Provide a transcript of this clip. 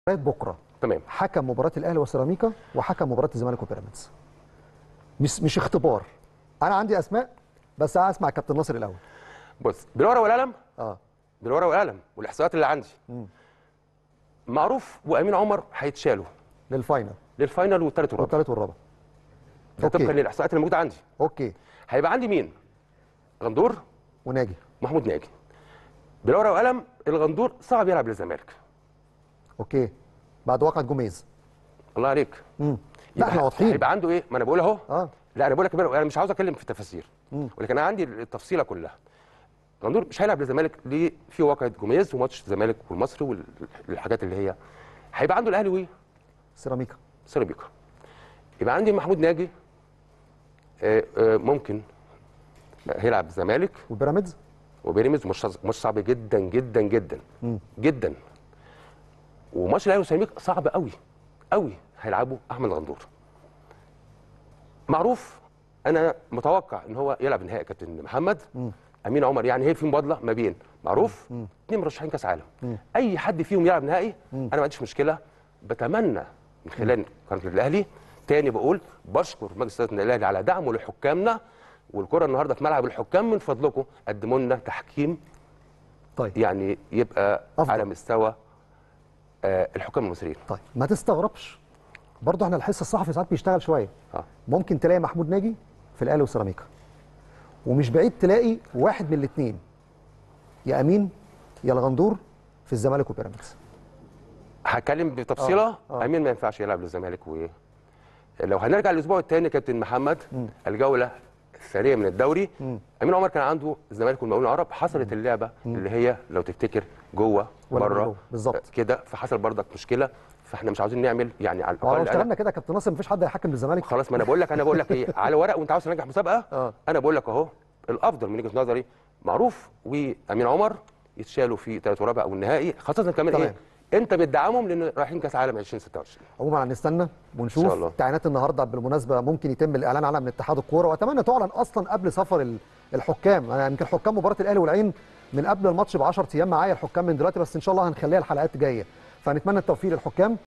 مباراه بكره تمام حكم مباراه الاهلي وسيراميكا وحكم مباراه الزمالك وبيراميدز مش مش اختبار انا عندي اسماء بس اسمع كابتن ناصر الاول بص بالورقه والقلم اه بالورقه والقلم والاحصائيات اللي عندي معروف وامين عمر هيتشالوا للفاينل للفاينل والثالث والرابع والثالث والرابع ده طبقا أوكي. للاحصائيات اللي موجوده عندي اوكي هيبقى عندي مين غندور وناجي محمود ناجي بالورقه والقلم الغندور صعب يلعب للزمالك اوكي بعد واقعة جوميز الله عليك امم لا يبقى احنا واضحين هيبقى عنده ايه ما انا بقول اهو اه لا انا بقول لك انا مش عاوز اتكلم في التفاسير ولكن انا عندي التفصيله كلها غندور مش هيلعب للزمالك ليه في واقعه جوميز وماتش الزمالك والمصري والحاجات اللي هي هيبقى عنده الاهلي سيراميكا وسيراميكا يبقى عندي محمود ناجي آه، آه، ممكن هيلعب الزمالك وبيراميدز وبيراميدز ماتش ماتش صعب جدا جدا جدا جدا وماتش الاهلي وسيراميكا صعب قوي قوي هيلعبه احمد غندور معروف انا متوقع ان هو يلعب نهائي كابتن محمد امين عمر يعني هي في مبادله ما بين معروف اثنين مرشحين كاس عالم اي حد فيهم يلعب نهائي انا ما عنديش مشكله بتمنى من خلال قناه الاهلي تاني بقول بشكر مجلس اداره النادي الاهلي على دعمه لحكامنا والكره النهارده في ملعب الحكام من فضلكم قدموا لنا تحكيم طيب يعني يبقى أفضل. على مستوى آه، الحكام المصريين طيب ما تستغربش برضه احنا الحس الصحفي ساعات بيشتغل شويه اه ممكن تلاقي محمود ناجي في الاهلي وسيراميكا ومش بعيد تلاقي واحد من الاثنين يا امين يا الغندور في الزمالك وبيراميدز هتكلم بتفصيله آه، آه. امين ما ينفعش يلعب للزمالك و لو هنرجع الاسبوع الثاني كابتن محمد الجوله الثانيه من الدوري امين عمر كان عنده الزمالك والمقاولون العرب حصلت اللعبه اللي هي لو تفتكر جوه ولا بره جوه، بالظبط. كده فحصل بردك مشكله فاحنا مش عاوزين نعمل يعني على ولو الاقل أنا- اشتغلنا كده يا كابتن ناصر مفيش حد هيحكم للزمالك خلاص ما انا بقول لك انا بقول لك ايه على ورق وانت عاوز تنجح مسابقه آه. انا بقول لك اهو الافضل من وجهه نظري معروف وامين عمر يتشالوا في ثالث ورابع او النهائي خاصه كمان تمام. ايه انت بتدعمهم لان رايحين كاس عالم 2026 عموما هنستنى إن ونشوف شاء الله. تعيينات النهارده بالمناسبه ممكن يتم الاعلان عنها من اتحاد الكوره واتمنى تعلن اصلا قبل سفر ال- الحكام انا يمكن حكام مباراه الاهلي والعين من قبل الماتش ب 10 ايام معايا الحكام من دلوقتي بس ان شاء الله هنخليها الحلقات جايه فنتمنى التوفيق للحكام